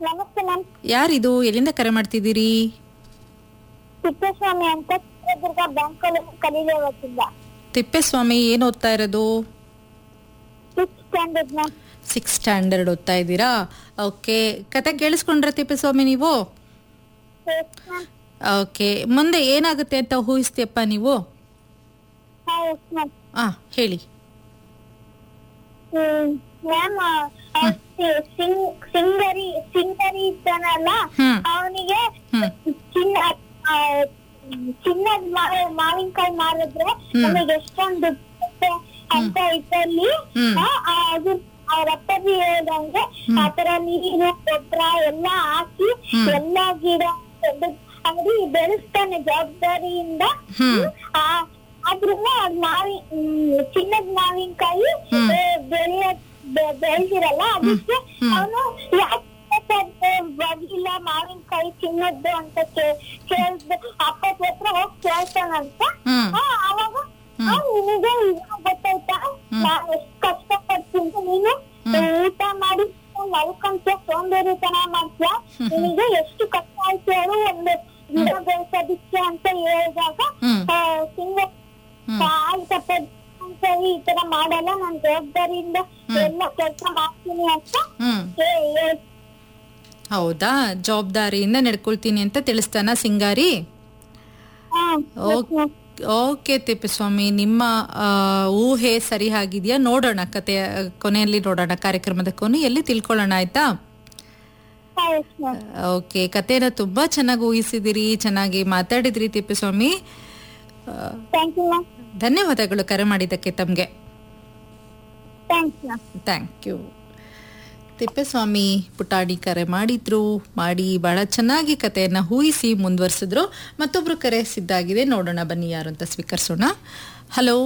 ನಮಸ್ತೆ ಮ್ಯಾಮ್ ಯಾರಿದು ಎಲ್ಲಿಂದ ಕರೆ ಮಾಡ್ತಿದ್ದೀರಿ ತಿಪ್ಪೇಸ್ವಾಮಿ ಅಂತ ಚಿತ್ರದುರ್ಗ ಬ್ಯಾಂಕ್ ಕಾಲೇಜ್ ಕಲೀಲೆ ಓದ್ತಿದ್ದ ತಿಪ್ಪೇಸ್ವಾಮಿ ಏನು ಓದ್ತಾ ಇರೋದು six standard ma'am six standard ಓದ್ತಾ ಇದ್ದೀರಾ ಓಕೆ ಕತೆ ಕೇಳಿಸ್ಕೊಂಡ್ರೆ ತಿಪ್ಪೇಸ್ವಾಮಿ ನೀವು ಎಸ್ ಮ್ಯಾಮ್ ಓಕೆ ಮುಂದೆ ಏನಾಗುತ್ತೆ ಅಂತ ಊಹಿಸ್ತೀಯಪ್ಪ ನೀವು ಹಾ ಎಸ್ ಮ್ಯಾಮ್ ಆ ಹೇಳಿ ಮ್ಯಾಮ್ ಸಿಂಗರಿ ಸಿಂಗರಿ ಇದ್ದಾನಲ್ಲ ಹ್ಮ್. ಅವನಿಗೆ ಹ್ಮ್. ಚಿನ್ನ ಆ, ಚಿನ್ನದ ಮಾ- ಮಾವಿನಕಾಯಿ ಮಾರಿದ್ರೆ ಹ್ಮ್. ನಮಗೆ ಎಷ್ಟೊಂದು ದುಡ್ಡು ಬರುತ್ತೆ ಅಂತ ಇದ್ದಲ್ಲಿ ಹ್ಮ್. ಆ, ಆ, ಅದು ಅವ್ರ ಅಪ್ಪಾಜಿ ಹೇಳ್ದಂಗೆ ಹ್ಮ್. ಆತರ ನೀರು ಗೊಬ್ಬರ ಎಲ್ಲ ಹಾಕಿ ಹ್ಮ್. ಎಲ್ಲ ಗಿಡ ಅಂಗಡಿ ಬೆಳೆಸ್ತಾನೆ ಜವಾಬ್ದಾರಿಯಿಂದ ಹ್ಮ್. ಆ ಆದ್ರೂ ಅದ್ ಮಾವಿ ಹ್ಮ್, ಚಿನ್ನದ ಮಾವಿನಕಾಯಿ ಹ್ಮ್. ಬೆಳೆಯ ಬೆಳೆದಿರಲ್ಲ ಅದಕ್ಕೆ ಹ್ಮ್. ಅವನು ಬದಿಲ್ಲ ಮಾವಿನಕಾಯಿ ಚಿನ್ನದ್ದು ಅಂತ ಕೇ- ಕೇಳ್ದ ಅಪ್ಪದ ಹತ್ರ ಹೋಗಿ ಕೇಳ್ತಾನಂತ ಹ್ಮ್. ಆ, ಅವಾಗ ಹ್ಮ್. ಆ, ನಿನಗೆ ಇವಾಗ ಗೊತ್ತಾಯ್ತಾ ನಾನು ಎಷ್ಟು ಕಷ್ಟಪಡ್ತೀನಿ ನೀನು ಊಟ ಮಾಡಿ ಮಲ್ಕೊಂತ ಸೋಂಬೇರಿತನ ಮಾಡ್ತೀಯ ನಿನಗೆ ಎಷ್ಟು ಕಷ್ಟ ಆಯ್ತು ಹೇಳು ಒಂದು ಗಿಡ ಬೆಳೆಸೋದಿಕ್ಕೆ ಅಂತ ಹೇಳಿದಾಗ ಹ್ಮ್. ಆ, ಸಿಂಗ ಹ್ಮ್. ಆಯ್ತಪ್ಪ ಸರಿ ಈ ತರ ಮಾಡಲ್ಲ ನಾನ್ ಜವಾಬ್ದಾರಿಯಿಂದ ಎಲ್ಲ ಕೆಲಸ ಮಾಡ್ತೀನಿ ಅಂತ ಹ್ಮ್ ಹೇ- ಹೇ- ಹೌದಾ ಜವಾಬ್ದಾರಿಯಿಂದ ನಡ್ಕೊಳ್ತೀನಿ ಅಂತ ತಿಳಿಸ್ತಾನ ಸಿಂಗಾರಿ ಹಾ, ಓಕ್- ಓಕೆ ತಿಪ್ಪಸ್ವಾಮಿ ನಿಮ್ಮ ಆ, ಊಹೆ ಸರಿ ಆಗಿದೆಯಾ ನೋಡೋಣ ಕತೆಯ ಕೊನೆಯಲ್ಲಿ ನೋಡೋಣ ಕಾರ್ಯಕ್ರಮದ ಕೊನೆಯಲ್ಲಿ ತಿಳ್ಕೊಳ್ಳೋಣ ಆಯ್ತಾ ಹಾ, yes, ma'am. ಓಕೆ ಕತೆನ ತುಂಬಾ ಚೆನ್ನಾಗಿ ಊಹಿಸಿದಿರಿ ಚೆನ್ನಾಗಿ ಮಾತಾಡಿದ್ರಿ ತಿಪ್ಪಸ್ವಾಮಿ ಆ, Thank you, ma'am. ಧನ್ಯವಾದಗಳು ಕರೆ ಮಾಡಿದ್ದಕ್ಕೆ ತಮಗೆ Thanks, ma'am. Thank you Thippeswamy ಪುಟಾಣಿ ಕರೆ ಮಾಡಿದ್ರು ಮಾಡಿ ಬಹಳ ಚೆನ್ನಾಗಿ ಕಥೆಯನ್ನ ಊಹಿಸಿ ಮುಂದುವರಿಸಿದ್ರು ಮತ್ತೊಬ್ರು ಕರೆ ಸಿದ್ಧಾಗಿದೆ ನೋಡೋಣ ಬನ್ನಿ ಯಾರು ಅಂತ ಸ್ವೀಕರಿಸೋಣ ಹಲೋ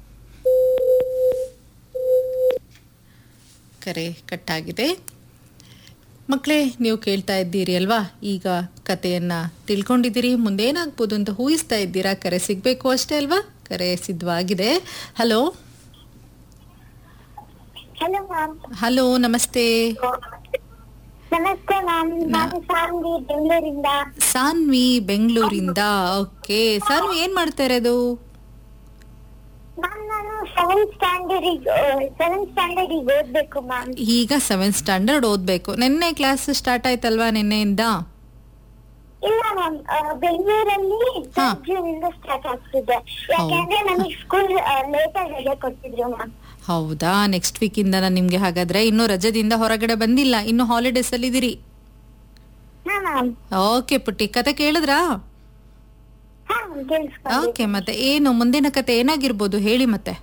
ಕರೆ ಕಟ್ಟಾಗಿದೆ ಮಕ್ಕಳೇ ನೀವು ಕೇಳ್ತಾ ಇದ್ದೀರಿ ಅಲ್ವಾ ಈಗ ಕಥೆಯನ್ನ ತಿಳ್ಕೊಂಡಿದ್ದೀರಿ ಮುಂದೇನಾಗ್ಬೋದು ಅಂತ ಊಹಿಸ್ತಾ ಇದ್ದೀರಾ ಕರೆ ಸಿಗ್ಬೇಕು ಅಷ್ಟೇ ಅಲ್ವಾ ಕರೆ ಸಿದ್ಧವಾಗಿದೆ ಹಲೋ Hello, ma'am. ಹಲೋ ನಮಸ್ತೆ ನಮಸ್ತೆ ಮ್ಯಾಮ್ ನಾನು ಸಾಂಗಿ ಬೆಂಗಳೂರಿಂದ ಸಾನ್ವಿ ಬೆಂಗಳೂರಿಂದ ಓಕೆ ಸಾನ್ವಿ ಏನ್ ಮಾಡ್ತಾ ಇರೋದು ಮ್ಯಾಮ್ ನಾನು ಸೆವೆಂತ್ ಸ್ಟ್ಯಾಂಡರ್ಡ್ ಸೆವೆಂತ್ ಸ್ಟ್ಯಾಂಡರ್ಡ್ ಈಗ ಓದ್ಬೇಕು ಮ್ಯಾಮ್ ಈಗ ಸೆವೆಂತ್ ಸ್ಟ್ಯಾಂಡರ್ಡ್ ಓದ್ಬೇಕು ನಿನ್ನೆ ಕ್ಲಾಸ್ ಸ್ಟಾರ್ಟ್ ಆಯ್ತಲ್ವಾ ನಿನ್ನೆಯಿಂದ ಇಲ್ಲ ಮ್ಯಾಮ್ ಬೆಂಗಳೂರಲ್ಲಿ ಹಾ. ಜೂನ್ ಇಂದ ಸ್ಟಾರ್ಟ್ ಆಗ್ತಿದೆ ಯಾಕಂದ್ರೆ ನನಗೆ ಸ್ಕೂಲ್ ಲೇಟ್ ಆಗಿ ರಜೆ ಕೊಟ್ಟಿದ್ರು ಮ್ಯಾಮ್ ಹೌದಾ ನೆಕ್ಸ್ಟ್ ವೀಕ್ ಇಂದ ನಾನು ನಿಮ್ಗೆ ಹಾಗಾದ್ರೆ ಇನ್ನು ರಜದಿಂದ ಹೊರಗಡೆ ಬಂದಿಲ್ಲ ಇನ್ನು ಹಾಲಿಡೇಸ್ ಅಲ್ಲಿ ಇದೀರಿ ಹಾ ಮ್ಯಾಮ್ ಓಕೆ ಪುಟ್ಟಿ ಕತೆ ಕೇಳಿದ್ರಾ ಹಾ ಕೇಳಿಸ್ಕೊಂಡು ಓಕೆ ಮತ್ತೆ ಏನು ಮುಂದಿನ ಕತೆ ಏನಾಗಿರ್ಬೋದು ಹೇಳಿ ಮತ್ತೆ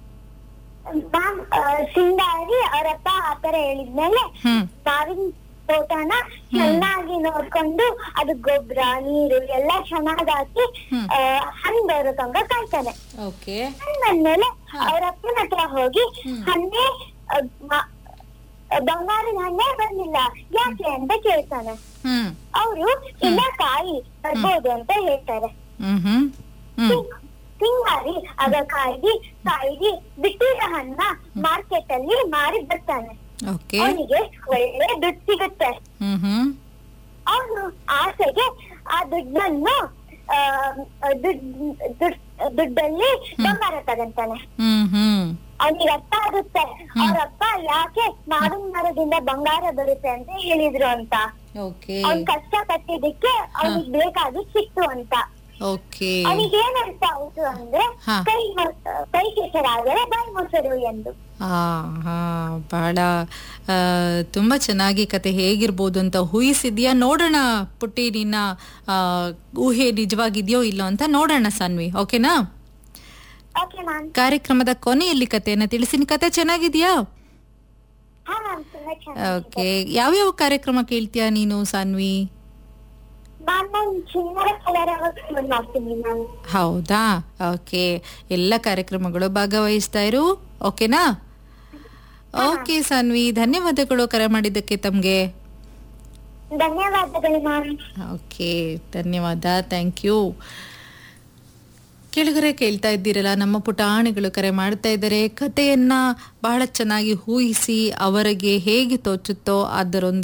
ಮ್ಯಾಮ್ ಸಿಂಗಾರಿ ಅವರಪ್ಪ ಆತರ ಹೇಳಿದ್ಮೇಲೆ ಹ್ಮ್ ಮಾವಿನ ತೋಟನ ಚೆನ್ನಾಗಿ ನೋಡ್ಕೊಂಡು ಅದು ಗೊಬ್ಬರ ನೀರು ಎಲ್ಲ ಚೆನ್ನಾಗ್ ಹಾಕಿ ಹ್ಮ್. ಆ, ಹಣ್ಣ್ ಬರೋ ತನಕ ಕಾಯ್ತಾನೆ ಓಕೆ ಹಣ್ಣ್ ಬಂದ್ಮೇಲೆ ಅವ್ರ ಅಪ್ಪನ ಹತ್ರ ಹೋಗಿ ಹಣ್ಣೆ ಆ, ಮ- ಬಂಗಾರದ ಹಣ್ಣೆ ಬಂದಿಲ್ಲ ಯಾಕೆ ಅಂತ ಕೇಳ್ತಾನೆ ಹ್ಮ್ ಅವರು ಇಲ್ಲ ಕಾಯಿ ಬರ್ಬೋದು ಅಂತ ಹೇಳ್ತಾರೆ ಹ್ಮ್ ಹ್ಮ್ ಹ್ಮ್ ಸಿಂಗಾರಿ ಆಗ ಕಾಯ್ದಿ ಕಾಯ್ದಿ ಬಿಟ್ಟಿರೋ ಹಣ್ಣ ಮಾರ್ಕೆಟ್ ಅಲ್ಲಿ ಮಾರಿ ಬರ್ತಾನೆ ಓಕೆ ಅವನಿಗೆ ಒಳ್ಳೆ ದುಡ್ಡು ಸಿಗುತ್ತೆ ಹ್ಮ್ ಹ್ಮ್ ಅವನು ಆಸೆಗೆ ಆ ದುಡ್ಡನ್ನು ಆ, ದುಡ್- ದುಡ್- ದುಡ್ಡಲ್ಲಿ ಬಂಗಾರ ತಗಂತಾನೆ ಹ್ಮ್ ಹ್ಮ್ ಅವನಿಗೆ ಅರ್ಥ ಆಗುತ್ತೆ ಅವ್ರಪ್ಪ ಯಾಕೆ ಮಾವಿನ ಮರದಿಂದ ಬಂಗಾರ ಬರುತ್ತೆ ಅಂತ ಹೇಳಿದ್ರು ಅಂತ ಓಕೆ ಅವ್ನ್ ಕಷ್ಟ ಪಟ್ಟಿದ್ದಕ್ಕೆ ಅವನಿಗೆ ಬೇಕಾಗಿ ಸಿಕ್ತು ಅಂತ ಓಕೆ ಅವನಿಗೆ ಏನ್ ಅರ್ಥ ಆಯ್ತು ಅಂದ್ರೆ ಹಾ. ಕೈ ಮೊ- ಕೈ ಕೆಸರಾದರೆ ಬಾಯಿ ಮೊಸರು ಎಂದು ಹಾ ಹಾ ಬಹಳ ಆ, ತುಂಬಾ ಚೆನ್ನಾಗಿ ಕತೆ ಹೇಗಿರ್ಬೋದು ಅಂತ ಊಹಿಸಿದ್ಯಾ ನೋಡೋಣ ಪುಟ್ಟಿ ನಿನ್ನ ಆ, ಊಹೆ ನಿಜವಾಗಿದೆಯೋ ಇಲ್ಲೋ ಅಂತ ನೋಡೋಣ ಸಾನ್ವಿ ಓಕೆನಾ ಓಕೆ ಮ್ಯಾಮ್ ಕಾರ್ಯಕ್ರಮದ ಕೊನೆಯಲ್ಲಿ ಕತೆಯನ್ನ ತಿಳಿಸಿ ನಿನ್ ಕತೆ ಚೆನ್ನಾಗಿದ್ಯಾ ಹಾ ಮ್ಯಾಮ್ ತುಂಬಾ ಚೆನ್ನಾಗಿ ಓಕೆ ಯಾವ್ಯಾವ ಕಾರ್ಯಕ್ರಮ ಕೇಳ್ತೀಯಾ ನೀನು ಸಾನ್ವಿ ಮ್ಯಾಮ್ ನಾನು ಚಿನ್ನದ ಕಲರ್ ಅವಾಗ ಮಾಡ್ತೀನಿ ಮ್ಯಾಮ್ ಹೌದಾ ಓಕೆ ಎಲ್ಲ ಕಾರ್ಯಕ್ರಮಗಳು ಭಾಗವಹಿಸ್ತಾ ಇರು ಓಕೆನಾ ಓಕೆ ಸಾನ್ವಿ ಧನ್ಯವಾದಗಳು ಕರೆ ಮಾಡಿದ್ದಕ್ಕೆ ತಮಗೆ ಧನ್ಯವಾದಗಳು ಮ್ಯಾಮ್ ಓಕೆ ಧನ್ಯವಾದ ಥ್ಯಾಂಕ್ ಯು ಕೆಳಗರೆ ಕೇಳ್ತಾ ಇದ್ದೀರಲ್ಲ ನಮ್ಮ ಪುಟಾಣಿಗಳು ಕರೆ ಮಾಡ್ತಾ ಇದ್ದಾರೆ ಕಥೆಯನ್ನ ಬಹಳ ಚೆನ್ನಾಗಿ ಊಹಿಸಿ ಅವರಿಗೆ ಹೇಗೆ ತೋಚುತ್ತೋ ಅದರೊಂದಿಗೆ